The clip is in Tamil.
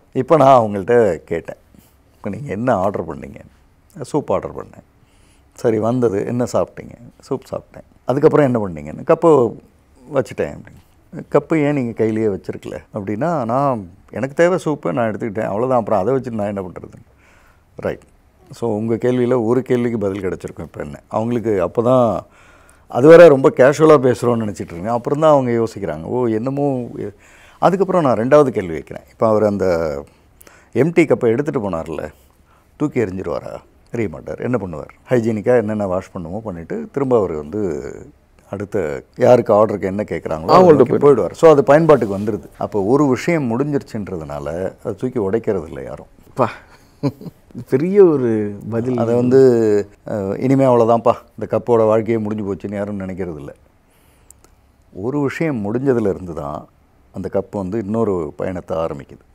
இப்போ நான் அவங்கள்ட்ட கேட்டேன் இப்போ நீங்கள் என்ன ஆர்டர் பண்ணீங்க சூப் ஆர்டர் பண்ணேன் சரி வந்தது என்ன சாப்பிட்டீங்க சூப் சாப்பிட்டேன் அதுக்கப்புறம் என்ன பண்ணீங்கன்னு கப்பை வச்சுட்டேன் அப்படின்னு கப்பு ஏன் நீங்கள் கையிலேயே வச்சுருக்கல அப்படின்னா நான் எனக்கு தேவை சூப்பை நான் எடுத்துக்கிட்டேன் அவ்வளோதான் அப்புறம் அதை வச்சுட்டு நான் என்ன பண்ணுறது ரைட் ஸோ உங்கள் கேள்வியில் ஒரு கேள்விக்கு பதில் கிடச்சிருக்கும் இப்போ என்ன அவங்களுக்கு அப்போ தான் அதுவரை ரொம்ப கேஷுவலாக பேசுகிறோன்னு நினச்சிட்டு இருக்கேன் அப்புறம் தான் அவங்க யோசிக்கிறாங்க ஓ என்னமோ எ- அதுக்கப்புறம் நான் ரெண்டாவது கேள்வி வைக்கிறேன் இப்போ அவர் அந்த எம்டி கப்பை எடுத்துகிட்டு போனார்ல தூக்கி எறிஞ்சிருவாரா எறிய மாட்டார் என்ன பண்ணுவார் ஹைஜீனிக்காக என்னென்ன வாஷ் பண்ணுமோ பண்ணிவிட்டு திரும்ப அவர் வந்து அடுத்த யாருக்கு ஆர்டருக்கு என்ன கேட்குறாங்களோ அவங்கள்ட்ட அவங்கள்ட்ட போயிடுவார் ஸோ அது பயன்பாட்டுக்கு வந்துடுது அப்போ ஒரு விஷயம் முடிஞ்சிருச்சுன்றதுனால அதை தூக்கி உடைக்கிறது இல்லை யாரும் பா பெரிய ஒரு பதில் அதை வந்து அஹ், இனிமே அவ்வளோதான்ப்பா இந்த கப்போட வாழ்க்கையே முடிஞ்சு போச்சுன்னு யாரும் நினைக்கிறது இல்லை ஒரு விஷயம் முடிஞ்சதுல இருந்து தான் அந்த கப்பு வந்து இன்னொரு பயணத்தை ஆரம்பிக்குது